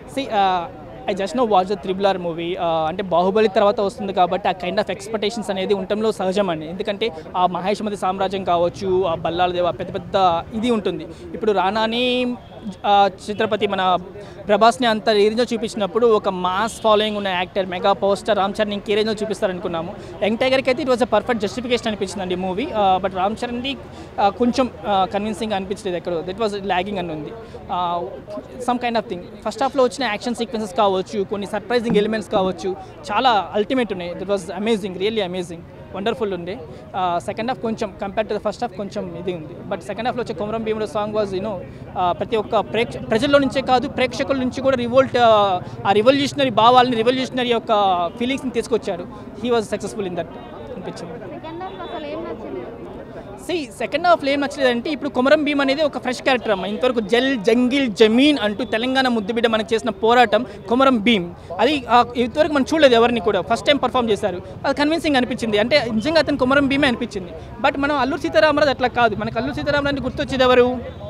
C I just know watch the triple R movie అంటే బాహుబలి తర్వాత వస్తుంది కాబట్టి ఆ కైండ్ ఆఫ్ ఎక్స్పెక్టేషన్స్ అనేది ఉండటంలో సహజం అండి ఎందుకంటే ఆ మహేష్మతి సామ్రాజ్యం కావచ్చు ఆ బల్లాల దేవ పెద్ద పెద్ద ఇది ఉంటుంది ఇప్పుడు రానాని ఆ, చిత్రపతి మన ప్రభాస్ని అంత రేంజ్లో చూపించినప్పుడు ఒక మాస్ ఫాలోయింగ్ ఉన్న actor mega power star Ram Charan ఇంకే రేంజ్లో చూపిస్తారనుకున్నాము యంగ్ టైగర్కి అయితే it was a perfect justification అనిపించిందండి మూవీ బట్ రామ్ చరణ్ది ఆ, కొంచెం కన్విన్సింగ్ అనిపించలేదు ఎక్కడ దట్ వాజ్ లాగింగ్ అని ఉంది some kind of thing first హాఫ్లో వచ్చిన యాక్షన్ సీక్వెన్సెస్ కావచ్చు కొన్ని సర్ప్రైజింగ్ ఎలిమెంట్స్ కావచ్చు చాలా అల్టిమేట్ ఉన్నాయి that was amazing really amazing wonderful ఉండే సెకండ్ హాఫ్ కొంచెం compare to the first half కొంచెం ఇది ఉంది బట్ సెకండ్ హాఫ్లో వచ్చే కొమరం భీముడు సాంగ్ వాజ్ యూనో ప్రతి ఒక్క ప్రేక్ష ప్రజల్లో నుంచే కాదు ప్రేక్షకుల నుంచి కూడా రివోల్ట్ ఆ రివల్యూషనరీ భావాలని రివల్యూషనరీ యొక్క ఫీలింగ్స్ని తీసుకొచ్చారు he was successful in that అనిపించింది సెకండ్ హాఫ్ అసలు ఏం నచ్చింది సి సెకండ్ హాఫ్ ఏం నచ్చలేదంటే ఇప్పుడు కొమరం భీమ్ అనేది ఒక ఫ్రెష్ క్యారెక్టర్ అమ్మ ఇంతవరకు జల్ జంగిల్ జమీన్ అంటూ తెలంగాణ ముద్దుబిడ్డ మనకు చేసిన పోరాటం కొమరం భీమ్ అది ఆ, ఇంతవరకు మనం చూడలేదు ఎవరిని కూడా ఫస్ట్ టైం పర్ఫామ్ చేశారు అది కన్విన్సింగ్ అనిపించింది అంటే నిజంగా అతను కొమరం భీమే అనిపించింది బట్ మనం అల్లూరు సీతారామరాజు అట్లా కాదు మనకు అల్లూరు సీతారామరాజు గుర్తొచ్చేది ఎవరు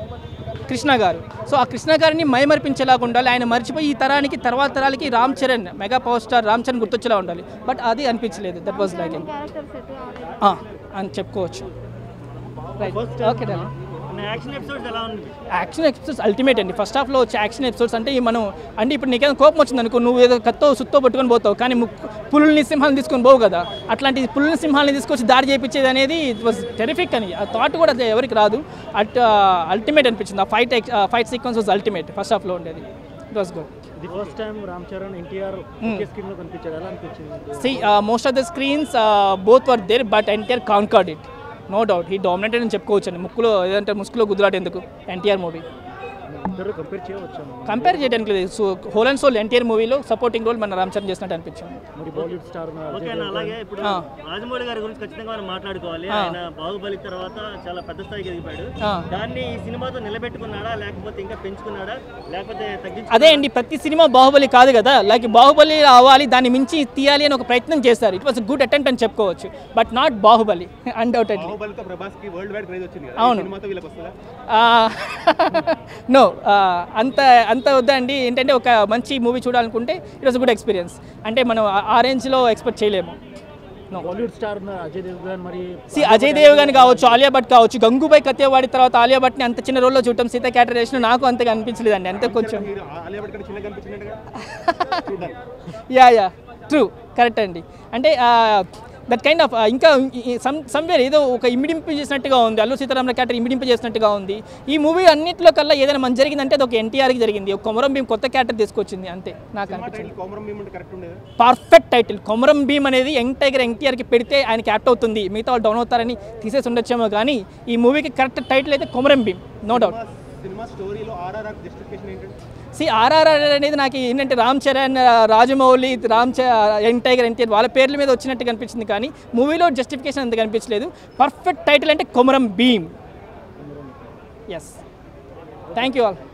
కృష్ణ గారు సో ఆ కృష్ణ గారిని మైమర్పించేలాగా ఉండాలి ఆయన మర్చిపోయి ఈ తరానికి తర్వాత తరాలకి Ram Charan mega power star Ram Charan గుర్తొచ్చేలా ఉండాలి బట్ అది అనిపించలేదు that was like character set కావాలి అని చెప్పుకోవచ్చు right okay then action episodes ఎలా ఉంది యాక్షన్ ఎపిసోడ్స్ అల్టిమేట్ అండి ఫస్ట్ హాఫ్లో వచ్చే యాక్షన్ ఎపిసోడ్స్ అంటే ఈ మనం అంటే ఇప్పుడు నీకేదో కోపం వచ్చింది అనుకో నువ్వు ఏదో కత్తో సుత్తో పట్టుకొని పోతావు కానీ ముక్కు- పులుల్ని సింహాలను తీసుకొని పోవు కదా అట్లాంటి పులుల్ని సింహాలని తీసుకొచ్చి దాడి చేయించేది అనేది ఇట్ వాజ్ టెరిఫిక్ అని ఆ థాట్ కూడా అది ఎవరికి రాదు అట్ అల్టిమేట్ అనిపించింది ఆ fight fight sequence was ultimate first హాఫ్లో ఉండేది it was good the first time Ram Charan NTR ఒకే స్క్రీన్ లో కనిపించాడు ఎలా అనిపించింది see most of the screens both were there but NTR conquered it no doubt ఈ డామినేటెడ్ అని చెప్పుకోవచ్చు అండి ముక్కులో ఏదంటే ముసుగులో గుద్దులాట ఎందుకు ఎన్టీఆర్ మూవీ ఇద్దరు కంపేర్ చేయవచ్చు కంపేర్ చేయడానికి లేదు so whole and soul NTR మూవీలో సపోర్టింగ్ రోల్ మన రామ్ చరణ్ చేసినట్టు అనిపించింది మరి బాలీవుడ్ స్టార్ ఓకే అన్న అలాగే ఇప్పుడు ఆ. రాజమౌళి గారి గురించి ఖచ్చితంగా మనం మాట్లాడుకోవాలి ఆ. ఆయన బాహుబలి తర్వాత చాలా పెద్ద స్థాయికి ఎదిగిపోయాడు ఆ. దాన్ని ఈ సినిమాతో నిలబెట్టుకున్నాడా లేకపోతే ఇంకా పెంచుకున్నాడా లేకపోతే తగ్గించు అదే అండి ప్రతి సినిమా బాహుబలి కాదు కదా లైక్ బాహుబలి అవ్వాలి దాన్ని మించి తీయాలి అని ఒక ప్రయత్నం చేశారు ఇట్ వాస్ గుడ్ అటెంప్ట్ అని చెప్పుకోవచ్చు బట్ నాట్ బాహుబలి అన్డౌటెడ్లీ బాహుబలితో ప్రభాస్ కి వరల్డ్ వైడ్ క్రేజ్ వచ్చింది కదా అవును. ఈ సినిమాతో వీళ్ళకి వస్తుందా నో అంత అంత వద్దండి ఏంటంటే ఒక మంచి మూవీ చూడాలనుకుంటే ఇట్ వాస్ గుడ్ ఎక్స్పీరియన్స్ అంటే మనం ఆ- ఆ రేంజ్లో ఎక్స్పెక్ట్ చేయలేము నో బాలీవుడ్ స్టార్ ఉన్నారు అజయ్ దేవ్గన్ మరి సి అజయ్ దేవ్ గాని కావచ్చు ఆలియా భట్ కావచ్చు గంగూబాయ్ కత్యవాడి తర్వాత ఆలియా భట్ని అంత చిన్న రోల్లో చూడటం సీత క్యాటర్ చేసిన నాకు అంతగా అనిపించలేదండి అంతే కొంచెం హీరో ఆలియా భట్ కంటే చిన్నగా కనిపించినట్టుగా చూడాలి యా యా ట్రూ కరెక్ట్ అండి అంటే దట్ కైండ్ ఆఫ్ ఇంకా సమ్ సమ్వేర్ ఏదో ఒక ఇమిడింపు చేసినట్టుగా ఉంది అల్లు సీతారామరావు క్యారెక్టర్ ఇమిడింపు చేసినట్టుగా ఉంది ఈ మూవీ అన్నింటిలో కల్లా ఏదైనా మంచి జరిగిందంటే అది ఒక ఎన్టీఆర్కి జరిగింది ఒక కొమరం భీం కొత్త క్యారెక్టర్ తీసుకొచ్చింది అంతే నాకు అనిపించింది టైటిల్ కోమరం భీమ్ అంటే కరెక్ట్ ఉండేది పర్ఫెక్ట్ టైటిల్ కొమరం భీమ్ అనేది యంగ్ టైగర్ ఎన్టీఆర్కి పెడితే ఆయనకి యాక్ట్ అవుతుంది మిగతా వాళ్ళు డౌన్ అవుతారని తీసేసి ఉండొచ్చేమో కానీ ఈ మూవీకి కరెక్ట్ టైటిల్ అయితే కొమరం భీమ్ నో డౌట్ సినిమా స్టోరీలో ఆర్ఆర్ఆర్ జస్టిఫికేషన్ ఏంటంటే సి ఆర్ఆర్ఆర్ అనేది నాకు ఏంటంటే రామ్ చరణ్ రాజమౌళి రామ్ చ యంగ్ టైగర్ ఎన్టీఆర్ వాళ్ళ పేర్ల మీద వచ్చినట్టు కనిపించింది కానీ మూవీలో జస్టిఫికేషన్ అంత కనిపించలేదు పర్ఫెక్ట్ టైటిల్ అంటే Komaram Bheem yes thank you all